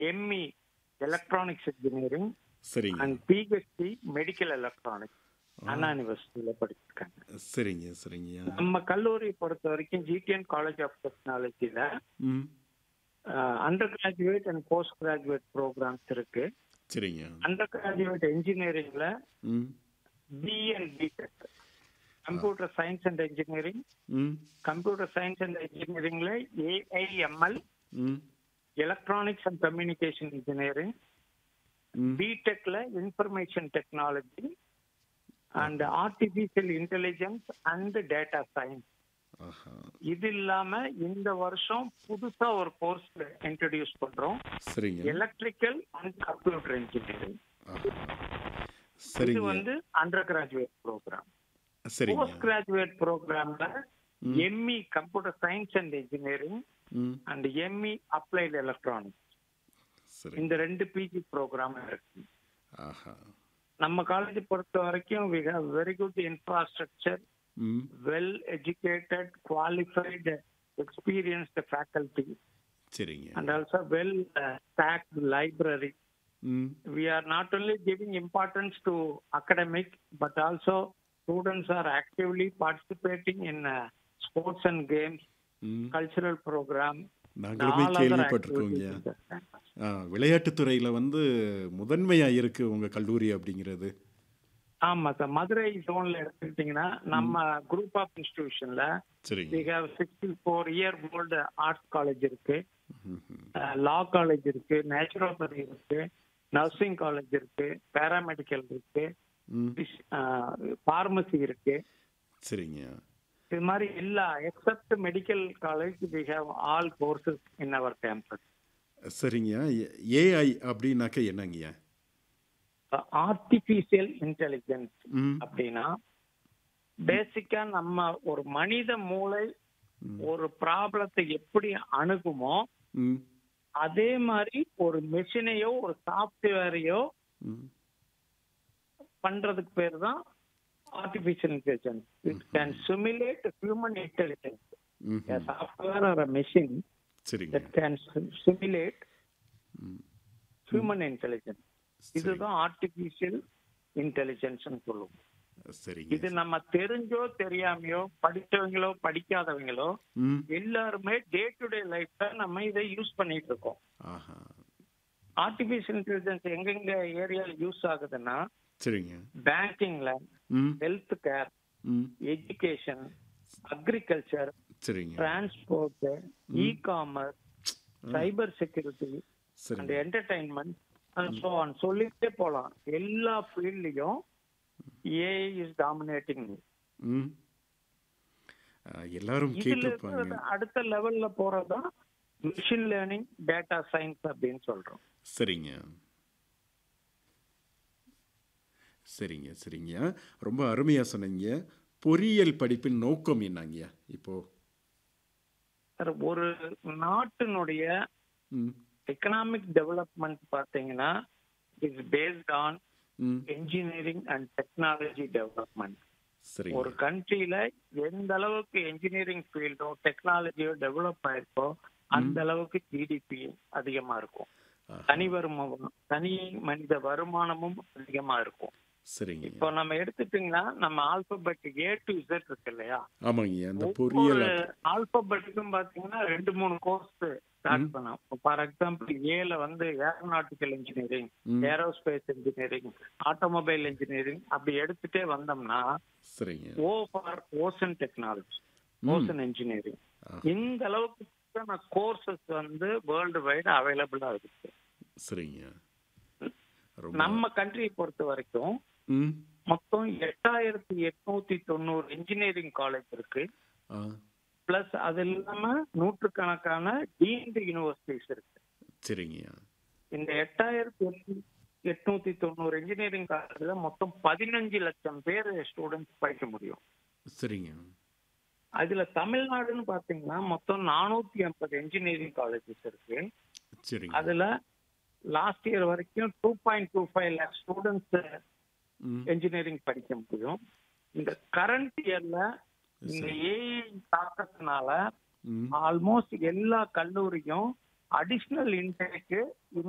ME electronics engineering சரிங்க and PhD medical electronics Anna யூனிவர்சிட்டியில படிச்சிருக்காங்க சரிங்க சரிங்கய்யா நம்ம கல்லூரியை பொறுத்த வரைக்கும் ஜிடிஎன் காலேஜ் ஆஃப் டெக்னாலஜில ம் under graduate and post graduate programs இருக்கு சரிங்க அண்டர் கிராஜுவேட் இன்ஜினியரிங்ல ம் BE and BTech computer science and engineering ம் கம்ப்யூட்டர் சயின்ஸ் அண்ட் இன்ஜினியரிங்ல ஏஐஎம்எல் ம் எலக்ட்ரானிக்ஸ் அண்ட் கம்யூனிகேஷன் இன்ஜினியரிங் ம் பிடெக்ல information technology and artificial intelligence and data science ஆஹா இது இல்லாம இந்த வருஷம் புதுசா ஒரு கோர்ஸ் இன்ட்ரடியூஸ் பண்றோம் சரிங்க எலக்ட்ரிக்கல் அண்ட் கம்ப்யூட்டர் இன்ஜினியரிங் ஆஹா. இது சரிங்க வந்து அண்டர் கிராஜுவேட் ப்ரோக்ராம் சரிங்க போஸ்ட் கிராஜுவேட் ப்ரோக்ராம்ல ME computer science and engineering ம் அண்ட் எம்இ அப்ளைடு எலக்ட்ரானிக்ஸ் சரி இந்த ரெண்டு பிஜி ப்ரோக்ராம் இருக்கு ஆஹா நம்ம காலேஜ் பொறுத்த வரைக்கும் we have very good infrastructure ம் well educated qualified experienced faculty சரிங்க and also well packed library ம் we are not only giving importance to academic but also students are actively participating in uh, sports and games ம் cultural program நாங்களுமே all other கேள்விப்பட்டிருக்கோங்க activities in the campus. ஆ, விளையாட்டுத்துறையில வந்து முதன்மையா இருக்கு உங்க கல்லூரி அப்படிங்கிறது ஆமா சார் மதுரை ஜோன்ல எடுத்துக்கிட்டீங்கன்னா நம்ம குரூப் ஆஃப் இன்ஸ்டிடியூஷன்ல சரிங்க we have sixty four year old arts college இருக்கு ம், ம். லா காலேஜ் இருக்கு நேச்சுரோபதி இருக்கு நர்சிங் காலேஜ் இருக்கு பேராமெடிக்கல் இருக்கு ம் ஃபார்மசி இருக்கு சரிங்க இது மாதிரி எல்லா except medical college we have all courses in our campus சரிங்க ஏஐ அப்படின்னாக்க என்னங்கய்யா ஆர்டிபிஷியல் இன்டெலிஜென்ஸ் ம் அப்படின்னா பேசிக்கா நம்ம ஒரு மனித மூளை ஒரு ப்ராப்ளத்தை எப்படி அணுகுமோ ம் அதே மாதிரி ஒரு மெஷினையோ ஒரு சாஃப்ட்வேரையோ ம் பண்றதுக்கு பேர் தான் artificial intelligence it can simulate human intelligence ம் சாஃப்ட்வேர் ஆர் அ மெஷின் சரிங்க that can sim- simulate ம் human intelligence சரி. இதுதான் ஆர்டிபிஷியல் இன்டெலிஜென்ஸ் சொல்லுவோம் சரிங்க இது நம்ம தெரிஞ்சோ தெரியாமையோ படிச்சவங்களோ படிக்காதவங்களோ ம் எல்லாருமே டே டு டே லைஃப்ல நம்ம இதை யூஸ் பண்ணிட்டு இருக்கோம் ஆஹா ஆர்டிபிஷியல் இன்டெலிஜென்ஸ் எங்கெங்க ஏரியால யூஸ் ஆகுதுன்னா சரிங்க பேங்கிங்ல ம் ஹெல்த் கேர் ம் எஜுகேஷன் அக்ரிகல்ச்சர் சரிங்க transport e commerce cyber security சரிங்க and entertainment and so on சொல்லிட்டே போலாம் எல்லா ஃபீல்ட்லயும் ஏஐ இஸ் டாமினேட்டிங் ம் ஆ, எல்லாரும் இதுல கேட்டிருப்பாங்க இருக்கிறது அடுத்த லெவல்ல போறதுதான் மிஷின் லேர்னிங் டேட்டா சயின்ஸ் அப்படின்னு சொல்றோம் சரிங்க சரிங்க சரிங்க ரொம்ப அருமையா சொன்னீங்க பொறியியல் படிப்பின் நோக்கம் என்னங்கய்யா இப்போ சார் ஒரு நாட்டினுடைய ம் எக்கனாமிக் டெவலப்மெண்ட் பாத்தீங்கன்னா இஸ் பேஸ்ட் ஆன் ம் என்ஜினியரிங் அண்ட் டெக்னாலஜி டெவலப்மெண்ட் சரிங்க ஒரு கண்ட்ரியில எந்த அளவுக்கு என்ஜினியரிங் ஃபீல்டோ டெக்னாலஜியோ டெவலப் ஆயிருக்கோ அந்த அளவுக்கு ஜிடிபி அதிகமா இருக்கும் ஆஹா. தனி வருமானம் தனி மனித வருமானமும் அதிகமா இருக்கும் சரிங்க இப்போ நம்ம எடுத்துட்டீங்கன்னா நம்ம ஆல்பபெட் ஏ டு இசட் இருக்கு இல்லையா ஆமாங்க அந்த ஒவ்வொரு பொறியியல் ஆல்பபெட்டுக்கும் பாத்தீங்கன்னா ரெண்டு மூணு கோர்ஸ் ஸ்டார்ட் பண்ணோம் ஃபார் எக்ஸாம்பிள் ஏல வந்து ஏரோநாட்டிக்கல் இன்ஜினியரிங் ம். ஏரோஸ்பேஸ் இன்ஜினியரிங் ஆட்டோமொபைல் இன்ஜினியரிங் அப்படி எடுத்துட்டே வந்தோம்னா சரிங்க ஓ ஃபார் ஓசன் டெக்னாலஜி ம். ஓசன் இன்ஜினியரிங் ஆ. இந்த அளவுக்கு கோர்சஸ் வந்து வேர்ல்டு வைடு அவைலபிளா இருக்கு சரிங்க ரொம்ப நம்ம கண்ட்ரியை பொறுத்த வரைக்கும் ம் மொத்தம் எட்டாயிரத்தி எட்நூத்தி தொண்ணூறு இன்ஜினியரிங் காலேஜ் இருக்கு ஆ பிளஸ் அது இல்லாம நூற்றுக்கணக்கான டீம்டு யூனிவர்சிட்டிஸ் இருக்கு சரிங்கய்யா இந்த எட்டாயிரத்தி எட்நூ- எட்நூத்தி தொண்ணூறு இன்ஜினியரிங் காலேஜ்ல மொத்தம் பதினஞ்சு லட்சம் பேர் ஸ்டூடெண்ட்ஸ் படிக்க முடியும் சரிங்க அதுல தமிழ்நாடுன்னு பாத்தீங்கன்னா மொத்தம் நானூத்தி ஐம்பது இன்ஜினியரிங் காலேஜஸ் இருக்கு சரிங்க அதுல லாஸ்ட் இயர் வரைக்கும் two point two five lakh students ம் இன்ஜினியரிங் படிக்க முடியும் இந்த கரண்ட் இயர்ல இந்த ஏஐ தாக்கத்தினால ம் ஆல்மோஸ்ட் எல்லா கல்லூரியும் அடிஷ்னல் இன்டேக்கு